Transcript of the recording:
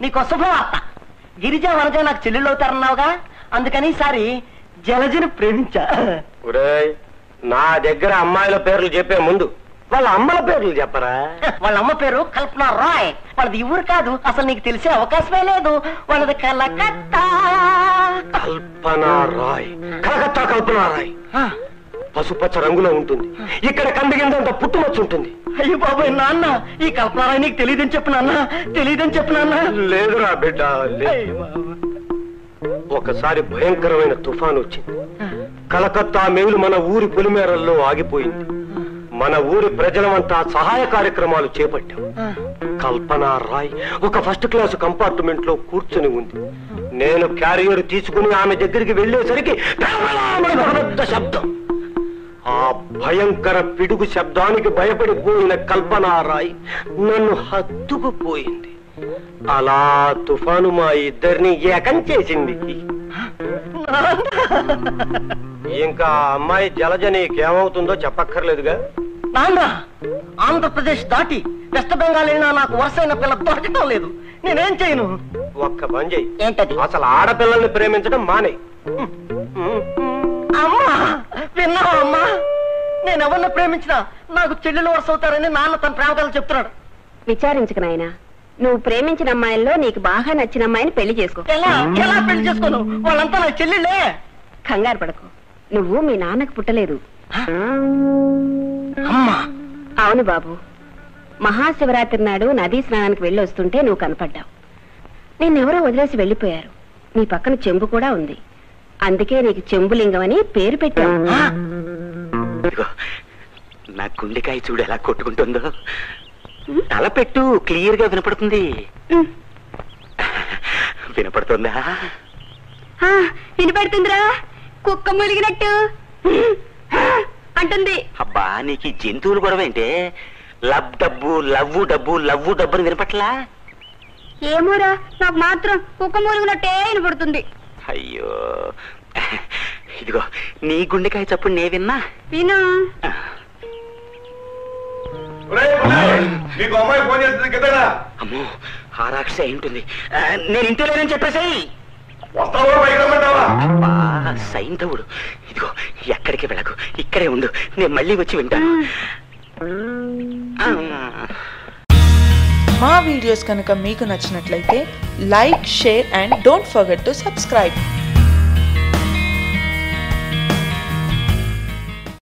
నీకు శుభవార్త గిరిజ వనజ నాకు చెల్లెళ్ళు అవుతారన్నావుగా అందుకని ఈసారి జలజను ప్రేమించా ఒరేయ్ నా దగ్గర అమ్మాయిల పేర్లు చెప్పే ముందు వాళ్ళ అమ్మల పేర్లు చెప్పరా వాళ్ళ అమ్మ పేరు కల్పన రాయ్ వాళ్ళది ఈ ఊరు కాదు అసలు నీకు తెలిసే అవకాశమే లేదు వాళ్ళది కలకత్తా కల్పన రాయ్ కలకత్తా కల్పన రాయ్ పసుపచ్చ రంగులో ఉంటుంది ఇక్కడ కందిగిందంత పుట్టుమచ్చు ఉంటుంది అయ్యో బాబాయ్ నాన్న ఈ కల్పన రాయ్ నీకు తెలియదని చెప్పు నాన్న తెలియదని చెప్పు నాన్న లేదురా బిడ్డ లేదు. అయ్య బాబోయ్. ఒకసారి భయంకరమైన తుఫాను వచ్చింది కలకత్తా మేలు మన ఊరి పొలిమేరల్లో ఆగిపోయింది మన ఊరి ప్రజలమంతా సహాయ కార్యక్రమాలు చేపట్టాం కల్పన రాయ్ ఒక ఫస్ట్ క్లాస్ కంపార్ట్మెంట్ లో కూర్చుని ఉంది నేను క్యారియర్ తీసుకుని ఆమె దగ్గరికి వెళ్ళేసరికి పెళ్ళామని ఒక పెద్ద శబ్దం ఆ భయంకర పిడుగు శబ్దానికి భయపడిపోయిన కల్పన రాయ్ నన్ను హత్తుకుపోయింది అలా తుఫాను మా ఇద్దరిని ఏకం చేసింది ఇంకా ఆ అమ్మాయి జలజ నీకేమవుతుందో చెప్పక్కర్లేదుగా నాన్న ఆంధ్రప్రదేశ్ దాటి వెస్ట్ బెంగాల్ అయినా నాకు వరుసైన పిల్ల దొరకటం లేదు నేనేం చేయను ఒక్క పని చెయ్యి ఏంటది అసలు ఆడపిల్లల్ని ప్రేమించడం మానే అమ్మా విన్నావా అమ్మా నేను ఎవరిని ప్రేమించినా నాకు చెల్లెలు వరుస అవుతారని నాన్న తన ప్రేమ కథలు చెప్తున్నాడు విచారించుకు నాయనా నువ్వు ప్రేమించిన అమ్మాయిల్లో నీకు బాగా నచ్చిన అమ్మాయిని పెళ్లి చేసుకో ఎలా ఎలా పెళ్లి చేసుకోను వాళ్ళంతా నా చెల్లెళ్ళే కంగారు పడకు నువ్వు మీ నాన్నకు పుట్టలేదు అమ్మా అవును బాబు మహాశివరాత్రి నాడు నదీ స్నానానికి వెళ్ళి వస్తుంటే నువ్వు కనపడ్డావు నిన్నెవరో వదిలేసి వెళ్ళిపోయారు నీ పక్కన చెంబు కూడా ఉంది అందుకే నీకు చెంబులింగం అని పేరు పెట్టావు ఇదిగో నా గుండెకాయ చూడు ఎలా కొట్టుకుంటుందో తల పెట్టు క్లియర్ గా వినపడుతుంది వినపడుతుందా ఆ, వినపడుతుందిరా కుక్క ములిగినట్టు అంటుంది అబ్బా నీకు ఈ జంతువులు గొడవ ఏంటే లవ్ డబ్బు లవ్వు డబ్బు లవ్వు డబ్బు అని వినపట్లా ఏమోరా నాకు మాత్రం కుక్క ములిగినట్టే వినపడుతుంది అయ్యో ఇదిగో నీ గుండెకాయ చప్పుడు నే విన్నా విను మీకు అమ్మాయి ఫోన్ చేస్తుంది కదా అమ్మో ఆ రాక్షసి అయి ఉంటుంది ఆ, నేను ఇంట్లో లేనని చెప్పేసాయి వస్తావా బయట రమ్మంటావా అబ్బా సైంధవుడు ఇదిగో ఎక్కడికి వెళ్ళకు ఇక్కడే ఉండు నేను మళ్ళీ వచ్చి వింటాను ఆ. మా వీడియోస్ కనుక మీకు నచ్చినట్లయితే like share and don't forget to subscribe